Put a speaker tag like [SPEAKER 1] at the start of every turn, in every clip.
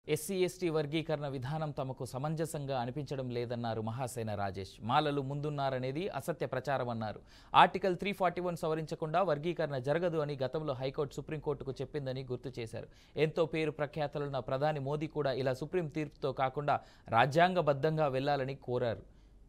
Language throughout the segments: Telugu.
[SPEAKER 1] ఎస్సీ ఎస్టీ వర్గీకరణ విధానం తమకు సమంజసంగా అనిపించడం లేదన్నారు మహాసేన రాజేష్ మాలలు ముందున్నారనేది అసత్య ప్రచారం అన్నారు ఆర్టికల్ త్రీ ఫార్టీ వన్ సవరించకుండా వర్గీకరణ జరగదు అని గతంలో హైకోర్టు సుప్రీంకోర్టుకు చెప్పిందని గుర్తు చేశారు ఎంతో పేరు ప్రఖ్యాతలున్న ప్రధాని మోదీ కూడా ఇలా సుప్రీం తీర్పుతో కాకుండా రాజ్యాంగబద్ధంగా వెళ్లాలని కోరారు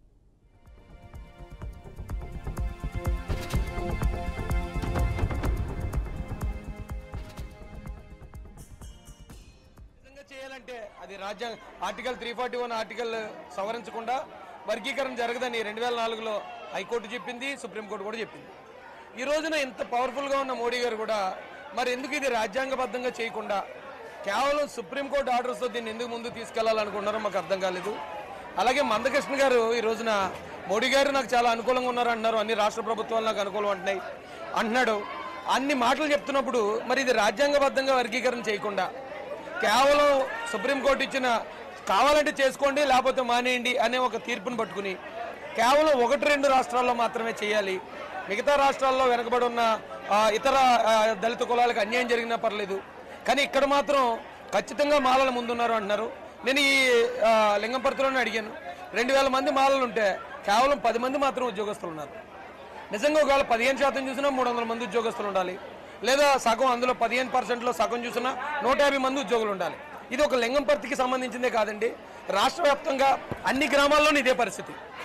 [SPEAKER 2] నిజంగా చేయాలంటే అది రాజ్యాంగ article three forty one article సవరించకుండా వర్గీకరణ జరగదని రెండు వేల నాలుగులో హైకోర్టు చెప్పింది సుప్రీంకోర్టు కూడా చెప్పింది ఈ రోజున ఇంత పవర్ఫుల్గా ఉన్న మోడీ గారు కూడా మరి ఎందుకు ఇది రాజ్యాంగబద్ధంగా చేయకుండా కేవలం సుప్రీంకోర్టు ఆర్డర్స్తో దీన్ని ఎందుకు ముందు తీసుకెళ్లాలనుకున్నారో మాకు అర్థం కాలేదు అలాగే మందకృష్ణ గారు ఈ రోజున మోడీ గారు నాకు చాలా అనుకూలంగా ఉన్నారు అంటున్నారు అన్ని రాష్ట్ర ప్రభుత్వాలు నాకు అనుకూలం అంటున్నాయి అంటున్నాడు అన్ని మాటలు చెప్తున్నప్పుడు మరి ఇది రాజ్యాంగబద్ధంగా వర్గీకరణ చేయకుండా కేవలం సుప్రీంకోర్టు ఇచ్చిన కావాలంటే చేసుకోండి లేకపోతే మానేయండి అనే ఒక తీర్పును పట్టుకుని కేవలం ఒకటి రెండు రాష్ట్రాల్లో మాత్రమే చేయాలి మిగతా రాష్ట్రాల్లో వెనకబడి ఉన్న ఆ, ఇతర ఆ, దళిత కులాలకు అన్యాయం జరిగినా పర్లేదు కానీ ఇక్కడ మాత్రం ఖచ్చితంగా మాలలు ముందున్నారు అంటున్నారు నేను ఈ ఆ, లింగంపర్తిలోనే అడిగాను రెండు వేల మంది మాలలు ఉంటే కేవలం పది మంది మాత్రం ఉద్యోగస్తులు ఉన్నారు నిజంగా ఒకవేళ పదిహేను శాతం చూసినా మూడు వందల మంది ఉద్యోగస్తులు ఉండాలి లేదా సగం అందులో పదిహేను పర్సెంట్లో సగం చూసినా నూట యాభై మంది ఉద్యోగులు ఉండాలి ఇది ఒక లింగంపర్తికి సంబంధించిందే కాదండి రాష్ట్ర వ్యాప్తంగా అన్ని గ్రామాల్లోనూ ఇదే పరిస్థితి